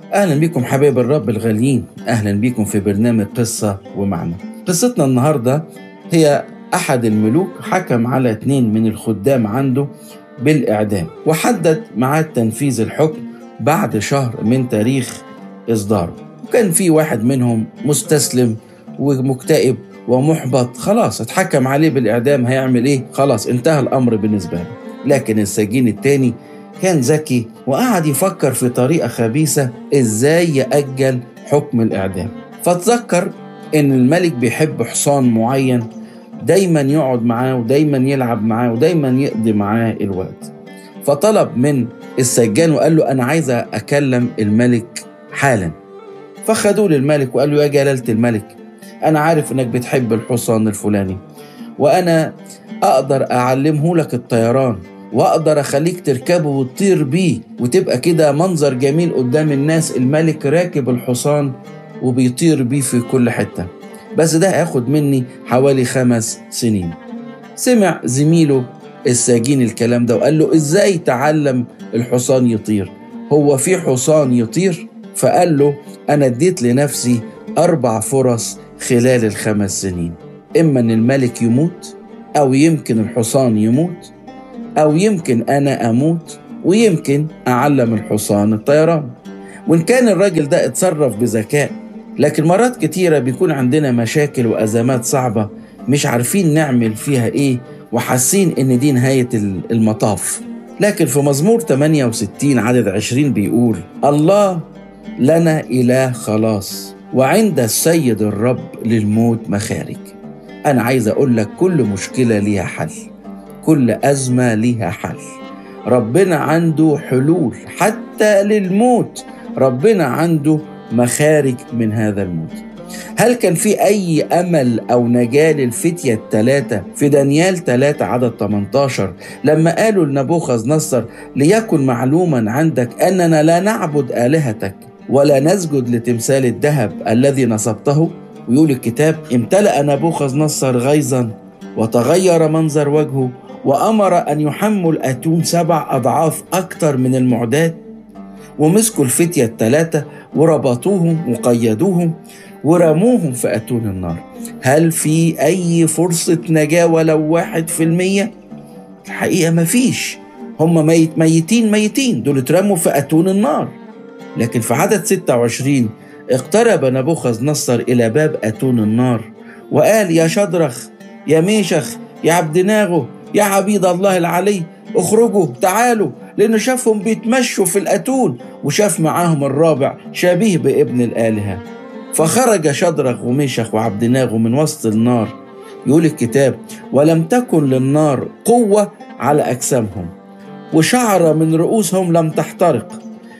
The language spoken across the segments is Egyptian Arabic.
أهلا بكم حبايب الرب الغاليين أهلا بكم في برنامج قصة ومعنى قصتنا النهاردة هي أحد الملوك حكم على اتنين من الخدام عنده بالإعدام وحدد ميعاد تنفيذ الحكم بعد شهر من تاريخ إصداره وكان في واحد منهم مستسلم ومكتئب ومحبط خلاص اتحكم عليه بالإعدام هيعمل إيه خلاص انتهى الأمر بالنسبة له لكن السجين التاني كان ذكي وقعد يفكر في طريقة خبيثة ازاي يأجل حكم الإعدام فتذكر إن الملك بيحب حصان معين دايما يقعد معاه ودايما يلعب معاه ودايما يقضي معاه الوقت فطلب من السجان وقال له أنا عايز أكلم الملك حالا فخدوه للملك وقال له يا جلالة الملك أنا عارف إنك بتحب الحصان الفلاني وأنا أقدر أعلمه لك الطيران واقدر اخليك تركبه وتطير بيه وتبقى كده منظر جميل قدام الناس الملك راكب الحصان وبيطير بيه في كل حته بس ده هياخد مني حوالي خمس سنين سمع زميله الساجين الكلام ده وقال له ازاي تعلم الحصان يطير هو في حصان يطير فقال له انا اديت لنفسي اربع فرص خلال الخمس سنين اما ان الملك يموت او يمكن الحصان يموت أو يمكن أنا أموت ويمكن أعلم الحصان الطيران وإن كان الراجل ده اتصرف بذكاء لكن مرات كتيرة بيكون عندنا مشاكل وأزمات صعبة مش عارفين نعمل فيها إيه وحاسين إن دي نهاية المطاف لكن في مزمور 68 عدد 20 بيقول الله لنا إله خلاص وعند السيد الرب للموت مخارج أنا عايز أقول لك كل مشكلة ليها حل كل أزمة ليها حل ربنا عنده حلول حتى للموت ربنا عنده مخارج من هذا الموت هل كان في أي أمل أو نجاة للفتية الثلاثة في دانيال 3 عدد 18 لما قالوا لنبوخذ نصر ليكن معلوما عندك أننا لا نعبد آلهتك ولا نسجد لتمثال الذهب الذي نصبته ويقول الكتاب امتلأ نبوخذ نصر غيظا وتغير منظر وجهه وأمر أن يحمل أتون سبع أضعاف أكثر من المعدات ومسكوا الفتية الثلاثة وربطوهم وقيدوهم ورموهم في أتون النار هل في أي فرصة نجاة ولو واحد في المية؟ الحقيقة مفيش هم ميت ميتين ميتين دول اترموا في أتون النار لكن في عدد 26 اقترب نبوخذ نصر إلى باب أتون النار وقال يا شدرخ يا ميشخ يا عبد ناغو يا عبيد الله العلي اخرجوا تعالوا لأنه شافهم بيتمشوا في الأتون وشاف معاهم الرابع شبيه بابن الآلهة فخرج شدرخ وميشخ وعبد ناغو من وسط النار يقول الكتاب ولم تكن للنار قوة على أجسامهم وشعر من رؤوسهم لم تحترق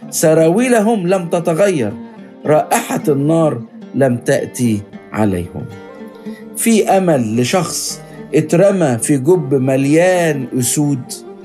سراويلهم لم تتغير رائحة النار لم تأتي عليهم في أمل لشخص اترمى في جب مليان أسود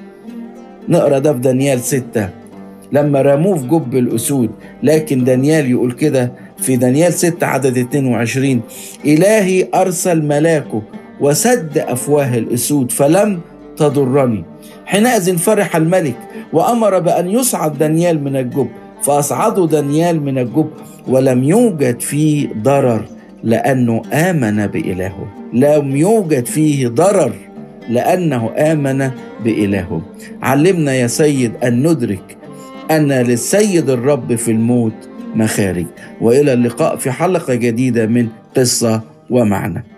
نقرا ده في دانيال ستة لما رموه في جب الأسود لكن دانيال يقول كده في دانيال ستة عدد 22 إلهي أرسل ملاكه وسد أفواه الأسود فلم تضرني حينئذ فرح الملك وأمر بأن يصعد دانيال من الجب فأصعدوا دانيال من الجب ولم يوجد فيه ضرر لأنه آمن بإلهه لم يوجد فيه ضرر لأنه آمن بإلهه علمنا يا سيد أن ندرك أن للسيد الرب في الموت مخارج وإلى اللقاء في حلقة جديدة من قصة ومعنى